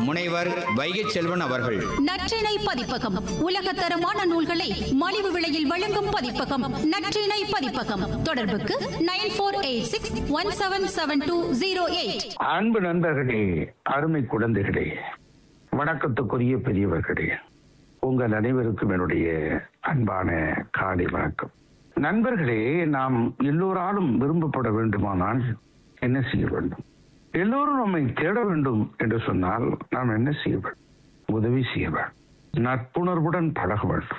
முனைவர் வைகை செல்வன் அவர்கள் நற்றினை பதிப்பகம் உலகத்தரமான நூல்களை மலிவு விலையில் வழங்கும் பதிப்பகம் நற்றினை பதிப்பகம் தொடர்புக்கு nine four eight six one seven seven two zero eight அன்பு நண்பர்களே அருமை குழந்தைகளே வணக்கத்துக்குரிய பெரியவர்களே உங்கள் அனைவருக்கும் என்னுடைய அன்பான காலை வணக்கம் நண்பர்களே நாம் எல்லோராலும் விரும்பப்பட வேண்டுமானால் என்ன செய்ய வேண்டும் எல்லோரும் நம்மை தேட வேண்டும் என்று சொன்னால் நாம் என்ன செய்ய வேண்டும் உதவி செய்ய வேண்டும் நட்புணர்வுடன் பழக வேண்டும்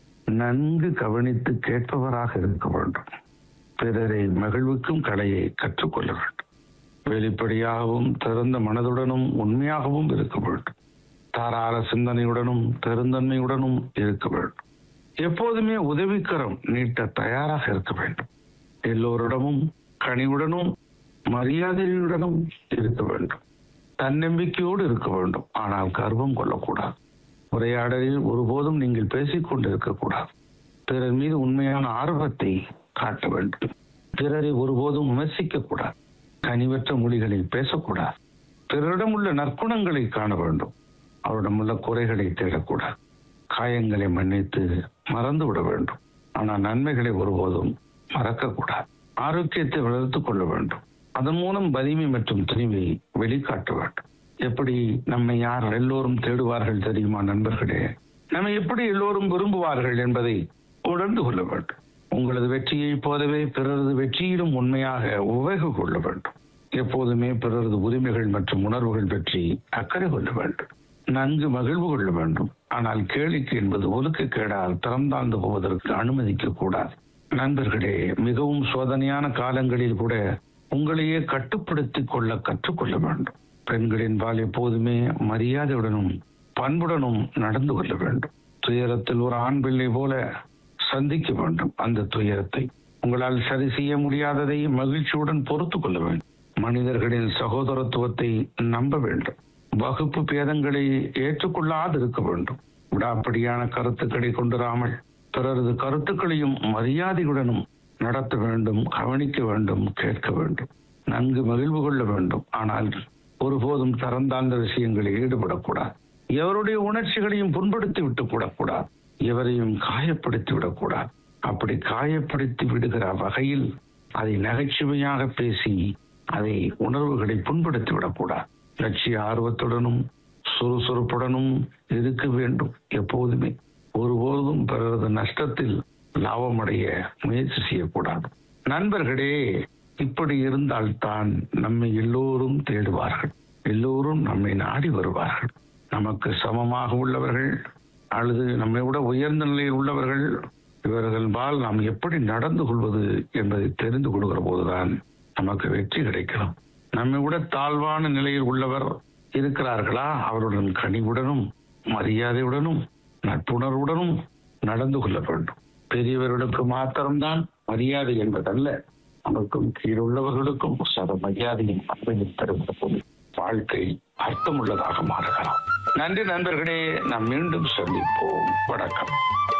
நன்கு கவனித்து கேட்பவராக இருக்க வேண்டும் பிறரை மகிழ்விக்கும் கலையை கற்றுக்கொள்ள வேண்டும் வெளிப்படையாகவும் திறந்த மனதுடனும் உண்மையாகவும் இருக்க வேண்டும் தாராள சிந்தனையுடனும் பெருந்தன்மையுடனும் இருக்க வேண்டும் எப்போதுமே உதவிக்கரம் நீட்ட தயாராக இருக்க வேண்டும் எல்லோரிடமும் கனிவுடனும் மரியாதையுடனும் இருக்க வேண்டும் தன்னம்பிக்கையோடு இருக்க வேண்டும் ஆனால் கர்வம் கொள்ளக்கூடாது உரையாடலில் ஒருபோதும் நீங்கள் பேசிக் கொண்டு இருக்கக்கூடாது பிறர் மீது உண்மையான ஆர்வத்தை காட்ட வேண்டும் பிறரை ஒருபோதும் விமர்சிக்க கூடாது கனிவற்ற மொழிகளை பேசக்கூடாது பிறரிடம் உள்ள நற்குணங்களை காண வேண்டும் அவரிடம் உள்ள குறைகளை தேடக்கூடாது காயங்களை மன்னித்து மறந்து விட வேண்டும் ஆனால் நன்மைகளை ஒருபோதும் மறக்கக்கூடாது ஆரோக்கியத்தை வளர்த்துக் கொள்ள வேண்டும் அதன் மூலம் வலிமை மற்றும் துணிவை வெளிக்காட்ட வேண்டும் எப்படி நம்மை யார் எல்லோரும் தேடுவார்கள் தெரியுமா நண்பர்களே நம்மை எப்படி எல்லோரும் விரும்புவார்கள் என்பதை உணர்ந்து கொள்ள வேண்டும் உங்களது வெற்றியைப் போலவே பிறரது வெற்றியிலும் உண்மையாக உவகு கொள்ள வேண்டும் எப்போதுமே பிறரது உரிமைகள் மற்றும் உணர்வுகள் பற்றி அக்கறை கொள்ள வேண்டும் நன்கு மகிழ்வு கொள்ள வேண்டும் ஆனால் கேளிக்கை என்பது ஒழுக்கக்கேடால் திறந்தாழ்ந்து போவதற்கு அனுமதிக்க கூடாது நண்பர்களே மிகவும் சோதனையான காலங்களில் கூட உங்களையே கட்டுப்படுத்திக் கொள்ள கற்றுக்கொள்ள வேண்டும் பெண்களின் பால் எப்போதுமே மரியாதையுடனும் பண்புடனும் நடந்து கொள்ள வேண்டும் துயரத்தில் ஒரு ஆண் பிள்ளை போல சந்திக்க வேண்டும் அந்த துயரத்தை உங்களால் சரி செய்ய முடியாததை மகிழ்ச்சியுடன் பொறுத்து கொள்ள வேண்டும் மனிதர்களின் சகோதரத்துவத்தை நம்ப வேண்டும் வகுப்பு பேதங்களை ஏற்றுக்கொள்ளாது இருக்க வேண்டும் விடாப்படியான கருத்துக்களை கொண்டுராமல் பிறரது கருத்துக்களையும் மரியாதையுடனும் நடத்த வேண்டும் கவனிக்க வேண்டும் கேட்க வேண்டும் நன்கு மகிழ்வு கொள்ள வேண்டும் ஆனால் ஒருபோதும் தரந்தாழ்ந்த விஷயங்களில் ஈடுபடக்கூடாது எவருடைய உணர்ச்சிகளையும் புண்படுத்தி விட்டுக் கூடக்கூடாது எவரையும் காயப்படுத்தி விடக்கூடாது அப்படி காயப்படுத்தி விடுகிற வகையில் அதை நகைச்சுவையாக பேசி அதை உணர்வுகளை புண்படுத்தி விடக்கூடாது லட்சிய ஆர்வத்துடனும் சுறுசுறுப்புடனும் இருக்க வேண்டும் எப்போதுமே ஒருபோதும் பிறரது நஷ்டத்தில் லாபமடைய முயற்சி செய்யக்கூடாது நண்பர்களே இப்படி இருந்தால்தான் நம்மை எல்லோரும் தேடுவார்கள் எல்லோரும் நம்மை நாடி வருவார்கள் நமக்கு சமமாக உள்ளவர்கள் அல்லது நம்மை விட உயர்ந்த நிலையில் உள்ளவர்கள் இவர்கள் பால் நாம் எப்படி நடந்து கொள்வது என்பதை தெரிந்து கொள்கிற போதுதான் நமக்கு வெற்றி கிடைக்கலாம் நம்மை விட தாழ்வான நிலையில் உள்ளவர் இருக்கிறார்களா அவருடன் கனிவுடனும் மரியாதையுடனும் நட்புணர்வுடனும் நடந்து கொள்ள வேண்டும் பெரியவர்களுக்கு மாத்திரம்தான் மரியாதை என்பதல்ல நமக்கும் கீழுள்ளவர்களுக்கும் சத மரியாதையும் அன்பையும் தருகிற போது வாழ்க்கை அர்த்தமுள்ளதாக மாறுகிறோம் நன்றி நண்பர்களே நாம் மீண்டும் சந்திப்போம் வணக்கம்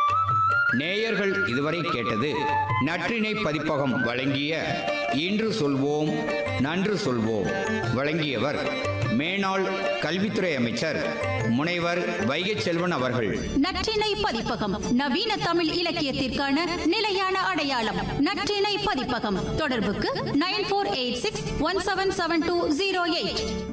நேயர்கள் இதுவரை கேட்டது நற்றினை பதிப்பகம் வழங்கிய இன்று சொல்வோம் நன்று சொல்வோம் வழங்கியவர் மேனாள் கல்வித்துறை அமைச்சர் முனைவர் வைகை செல்வன் அவர்கள் நற்றினை பதிப்பகம் நவீன தமிழ் இலக்கியத்திற்கான நிலையான அடையாளம் நற்றினை பதிப்பகம் தொடர்புக்கு nine four eight six one seven seven two zero eight